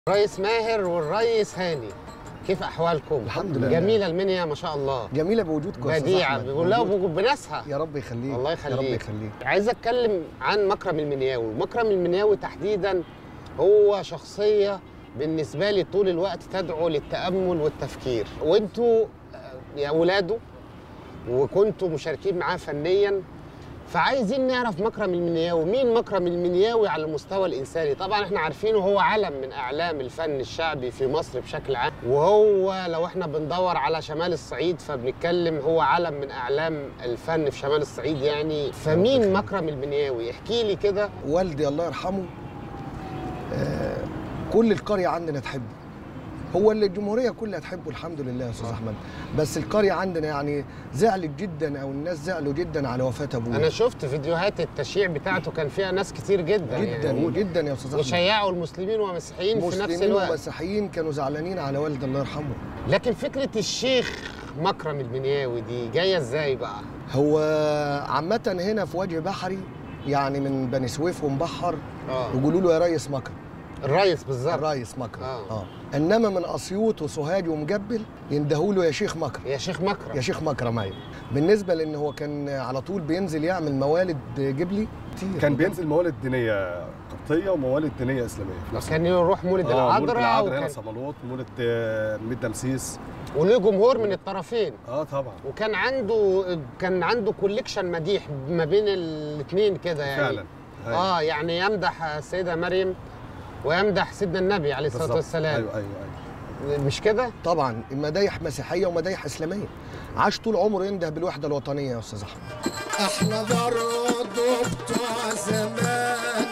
الريس ماهر والريس هاني كيف احوالكم الحمد لله. جميله المنيا ما شاء الله جميله بوجودكم يا أستاذ بديعه أحمد. بيقول لها وجود- بوجود بناسها يا رب يخليك الله يا رب يخليك يخليك عايز اتكلم عن مكرم المنياوي مكرم المنياوي تحديدا هو شخصيه بالنسبه لي طول الوقت تدعو للتامل والتفكير وانتوا آه، يا اولاده وكنتوا مشاركين معاه فنيا فعايزين نعرف مكرم المنياوي مين مكرم المنياوي على المستوى الانساني طبعا احنا عارفينه هو علم من اعلام الفن الشعبي في مصر بشكل عام وهو لو احنا بندور على شمال الصعيد فبنتكلم هو علم من اعلام الفن في شمال الصعيد يعني فمين مكرم المنياوي احكي لي كده والدي الله يرحمه آه كل القريه عندنا تحبه هو اللي الجمهوريه كلها تحبه الحمد لله يا استاذ احمد بس القريه عندنا يعني زعلت جدا او الناس زعلوا جدا على وفاه ابوه انا شفت فيديوهات التشييع بتاعته كان فيها ناس كتير جدا جدا يعني جدا يا استاذ احمد وشيعوا المسلمين والمسيحيين في نفس مسلمين الوقت ومسيحيين كانوا زعلانين على والدي الله يرحمه لكن فكره الشيخ مكرم المنياوي دي جايه ازاي بقى هو عامة هنا في وجه بحري يعني من بني سويف ومبحر اه يقولوا له يا ريس مكرم الريس بالظبط الريس مكرم آه. اه انما من اسيوط وسوهاج ومجبل يندهوا له يا شيخ مكرم يا شيخ مكرم يا شيخ مكرم ايوه بالنسبه لان هو كان على طول بينزل يعمل موالد جبلي كتير كان بينزل موالد دينيه قبطيه وموالد دينيه اسلاميه في نفس كان يروح مولد آه، مولد العذراء العذراء هنا وكان صمالوط مولد آه، ميت دمسيس وليه جمهور من الطرفين اه طبعا وكان عنده كان عنده كوليكشن مديح ما بين الاثنين كده يعني فعلا أيوة. اه يعني يمدح السيده مريم ويمدح سيدنا النبي عليه الصلاه بالظبط. والسلام ايوه ايوه ايوه مش كده طبعا مدايح مسيحيه ومدايح اسلاميه عاش طول عمره ينده بالوحده الوطنيه يا استاذ احمد احنا برضه بتوع زمان